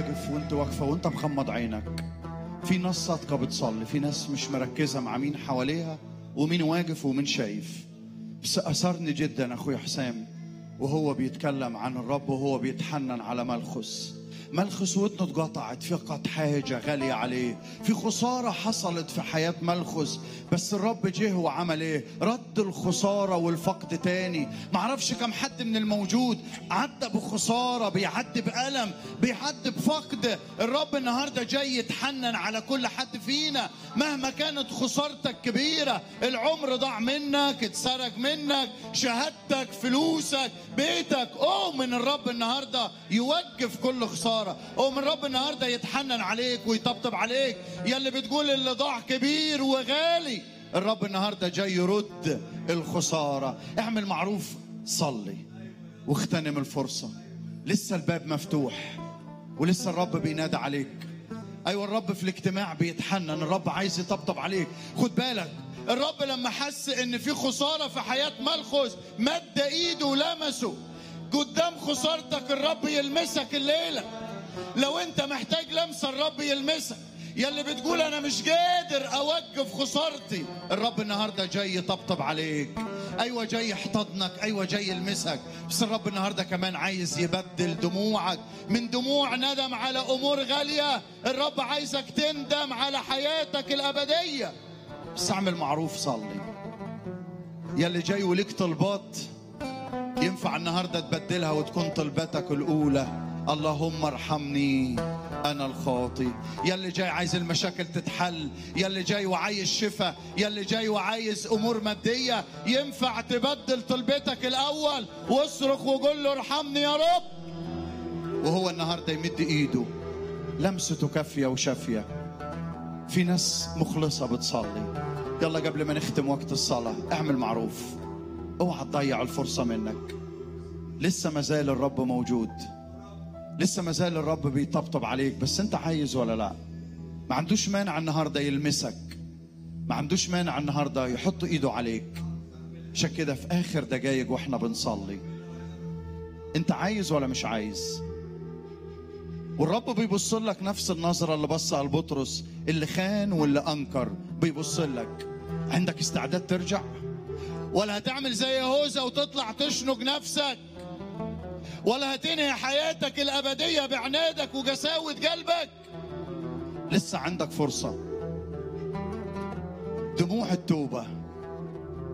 واقف وانت واقفه وانت مغمض عينك في ناس صادقه بتصلي في ناس مش مركزه مع مين حواليها ومين واقف ومين شايف بس اثرني جدا اخويا حسام وهو بيتكلم عن الرب وهو بيتحنن على ملخص ملخص ودنه اتقطعت فقد حاجة غالية عليه في خسارة حصلت في حياة ملخص بس الرب جه وعمل ايه رد الخسارة والفقد تاني معرفش كم حد من الموجود عدى بخسارة بيعدي بألم بيعدي بفقد الرب النهاردة جاي يتحنن على كل حد فينا مهما كانت خسارتك كبيرة العمر ضاع منك اتسرق منك شهادتك فلوسك بيتك اوه من الرب النهاردة يوقف كل خسارة اوه من الرب النهاردة يتحنن عليك ويطبطب عليك يلي بتقول اللي ضاع كبير وغالي الرب النهاردة جاي يرد الخسارة اعمل معروف صلي واغتنم الفرصة لسه الباب مفتوح ولسه الرب بينادى عليك ايوه الرب في الاجتماع بيتحنن الرب عايز يطبطب عليك خد بالك الرب لما حس ان في خساره في حياه ملخص مد ايده ولمسه قدام خسارتك الرب يلمسك الليله لو انت محتاج لمسه الرب يلمسك يلي بتقول انا مش قادر اوقف خسارتي الرب النهارده جاي يطبطب عليك ايوه جاي يحتضنك ايوه جاي يلمسك بس الرب النهارده كمان عايز يبدل دموعك من دموع ندم على امور غاليه الرب عايزك تندم على حياتك الابديه بس اعمل معروف صلي يلي جاي وليك طلبات ينفع النهارده تبدلها وتكون طلبتك الاولى اللهم ارحمني انا الخاطي يلي جاي عايز المشاكل تتحل يلي جاي وعايز شفاء يلي جاي وعايز امور ماديه ينفع تبدل طلبتك الاول واصرخ وقول له ارحمني يا رب وهو النهارده يمد ايده لمسته كافيه وشافيه في ناس مخلصه بتصلي يلا قبل ما نختم وقت الصلاه اعمل معروف اوعى تضيع الفرصه منك لسه ما زال الرب موجود لسه ما زال الرب بيطبطب عليك بس انت عايز ولا لا ما عندوش مانع النهارده يلمسك ما عندوش مانع النهارده يحط ايده عليك عشان كده في اخر دقايق واحنا بنصلي انت عايز ولا مش عايز والرب بيبص لك نفس النظره اللي بصها لبطرس اللي خان واللي انكر بيبص لك عندك استعداد ترجع ولا هتعمل زي يهوذا وتطلع تشنق نفسك ولا هتنهي حياتك الأبدية بعنادك وجساوة قلبك لسه عندك فرصة دموع التوبة